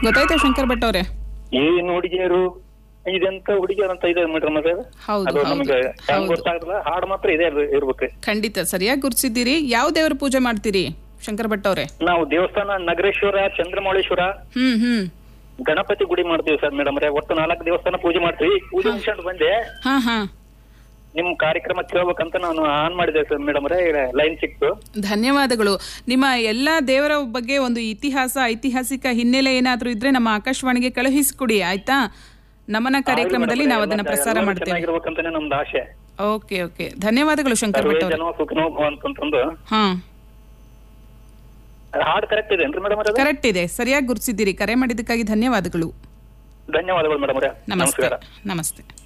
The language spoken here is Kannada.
ಗೊತ್ತಾಯ್ತಾ ಶಂಕರ್ ಭಟ್ ಅವರೇ ಏನ್ ಹುಡುಗಿಯರು ಇದೆಂತ ಹುಡುಗಿಯರು ಅಂತ ಇದೆ ಮೇಡಮ್ ಅದೇ ಹೌದು ಅದು ಹೌದು ನಮಗೆ ಹೆಂಗ್ ಹೌದು ಗೊತ್ತಾಗಲ್ಲ ಹಾಡು ಮಾತ್ರ ಇದೆ ಇರ್ಬೇಕು ಖಂಡಿತ ಸರಿಯಾಗಿ ಗುರ್ಸಿದ್ದೀರಿ ಯಾವ ದೇವರ ಪೂಜೆ ಮಾಡ್ತೀರಿ ಶಂಕರ್ ಭಟ್ ಅವರೇ ನಾವು ದೇವಸ್ಥಾನ ನಗರೇಶ್ವರ ಚಂದ್ರಮೌಳೇಶ್ವರ ಹ್ಮ್ ಹ್ಮ್ ಗಣಪತಿ ಗುಡಿ ಮಾಡ್ತೀವಿ ಸರ್ ಮೇಡಮ್ ಒಟ್ಟು ನಾಲ್ಕು ದೇವಸ್ಥಾನ ಪೂಜೆ ಮಾಡ್ತೀವಿ ಪೂಜೆ ಮುಗಿಸ್ಕೊಂಡು ಬಂದೆ ಹಾ ಹಾ ನಿಮ್ ಕಾರ್ಯಕ್ರಮ ಕೇಳ್ಬೇಕಂತ ನಾನು ಆನ್ ಮಾಡಿದೆ ಸರ್ ಮೇಡಮ್ ಲೈನ್ ಸಿಕ್ತು ಧನ್ಯವಾದಗಳು ನಿಮ್ಮ ಎಲ್ಲ ದೇವರ ಬಗ್ಗೆ ಒಂದು ಇತಿಹಾಸ ಐತಿಹಾಸಿಕ ಹಿನ್ನೆಲೆ ಏನಾದ್ರೂ ಇದ್ರೆ ನಮ್ಮ ಆಕಾಶವಾಣಿಗೆ ಕಳುಹಿಸಿಕೊಡಿ ಆಯ್ತಾ ನಮನ ಕಾರ್ಯಕ್ರಮದಲ್ಲಿ ನಾವು ಅದನ್ನ ಪ್ರಸಾರ ಎಲ್ಲರೂ ಮಾಡ್ತೇವೆ ಚೆನ್ನಾಗಿರ್ಬೇಕಂತಾನೆ ನಮ್ದು ಆಸೆ ಓಕೆ ಓಕೆ ಧನ್ಯವಾದಗಳು ಶಂಕರ್ ಸರ್ವೇ ಭಟ್ ಅವರೇ ಜನ ಸುಖನೋ ಅಂತಂದು ಹಾ ಹಾಡು ಕರೆಕ್ಟ್ ಇದೆ ಏನ್ರಿ ಮೇಡಮ್ ಅದು ಕರೆಕ್ಟ್ ಇದೆ ಸರಿಯಾಗಿ ಗುರುತಿಸಿದ್ದೀರಿ ಕರೆ ಮಾಡಿದ್ದಕ್ಕಾಗಿ ಧನ್ಯವಾದಗಳು ಧನ್ಯವಾದಗಳು ಮೇಡಮ್ ನಮಸ್ತೆ ನಮಸ್ಕಾರ ನಮಸ್ತೆ